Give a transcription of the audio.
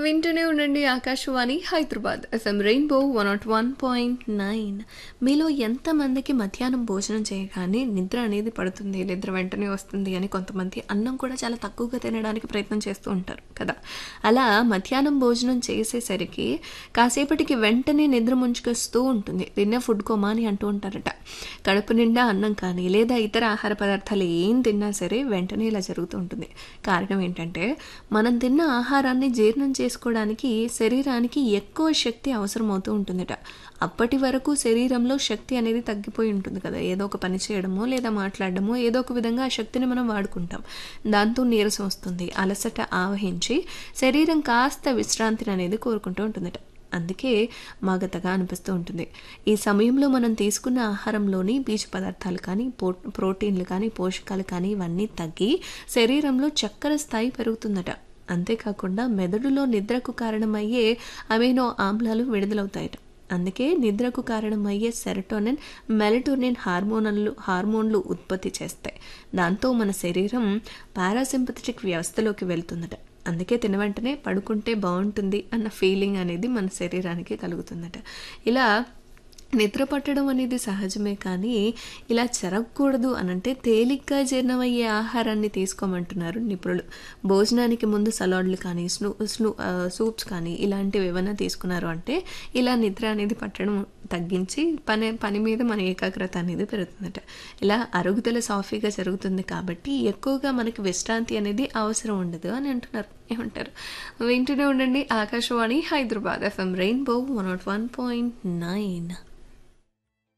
వింటూనే ఉండండి Akashvani Hyderabad FM Rainbow one nought one point nine మీలో ఎంతమందికి మధ్యాహ్నం భోజనం చేయగానే నిద్ర అనేది పడుతుంది నిద్ర వెంటనే వస్తుంది అని కొంతమంది అన్నం కూడా చాలా తక్కువగా తినడానికి ప్రయత్నం చేస్తూ ఉంటారు కదా అలా మధ్యాహ్నం భోజనం చేసేసరికి కాసేపటికి వెంటనే నిద్ర ముంచుకొస్తూ ఉంటుంది తిన్న ఫుడ్ కోమా అని అంటూ ఉంటారట కడుపు నిండా అన్నం కానీ లేదా ఇతర ఆహార పదార్థాలు ఏం తిన్నా సరే వెంటనే ఇలా జరుగుతూ ఉంటుంది కారణం ఏంటంటే మనం తిన్న ఆహారాన్ని జీర్ణం చేసుకోవడానికి శరీరానికి ఎక్కువ శక్తి అవసరం అవుతూ ఉంటుందట అప్పటి వరకు శరీరంలో శక్తి అనేది తగ్గిపోయి ఉంటుంది కదా ఏదో ఒక పని చేయడమో లేదా మాట్లాడడమో ఏదో ఒక విధంగా ఆ శక్తిని మనం వాడుకుంటాం దాంతో నీరసం వస్తుంది అలసట ఆవహించి శరీరం కాస్త విశ్రాంతిని అనేది కోరుకుంటూ ఉంటుందట అందుకే మగతగా అనిపిస్తూ ఉంటుంది ఈ సమయంలో మనం తీసుకున్న ఆహారంలోని పీచు పదార్థాలు కానీ పో ప్రోటీన్లు కానీ పోషకాలు కానీ ఇవన్నీ తగ్గి శరీరంలో చక్కెర స్థాయి పెరుగుతుందట అంతేకాకుండా మెదడులో నిద్రకు కారణమయ్యే అమైనో ఆమ్లాలు విడుదలవుతాయట అందుకే నిద్రకు కారణమయ్యే సెరటోనిన్ మెలటోనిన్ హార్మోనన్లు హార్మోన్లు ఉత్పత్తి చేస్తాయి దాంతో మన శరీరం పారాసింపథటిక్ వ్యవస్థలోకి వెళ్తుందట అందుకే తిన వెంటనే పడుకుంటే బాగుంటుంది అన్న ఫీలింగ్ అనేది మన శరీరానికి కలుగుతుందట ఇలా నిద్ర పట్టడం అనేది సహజమే కానీ ఇలా జరగకూడదు అనంటే తేలిగ్గా జీర్ణమయ్యే ఆహారాన్ని తీసుకోమంటున్నారు నిపుణులు భోజనానికి ముందు సలాడ్లు కానీ స్నూ స్నూ సూప్స్ కానీ ఇలాంటివి ఏమైనా తీసుకున్నారు అంటే ఇలా నిద్ర అనేది పట్టడం తగ్గించి పని పని మీద మన ఏకాగ్రత అనేది పెరుగుతుందట ఇలా అరుగుదల సాఫీగా జరుగుతుంది కాబట్టి ఎక్కువగా మనకి విశ్రాంతి అనేది అవసరం ఉండదు అని అంటున్నారు ఏమంటారు వింటూనే ఉండండి Akashvani Hyderabad FM Rainbow one nought one point nine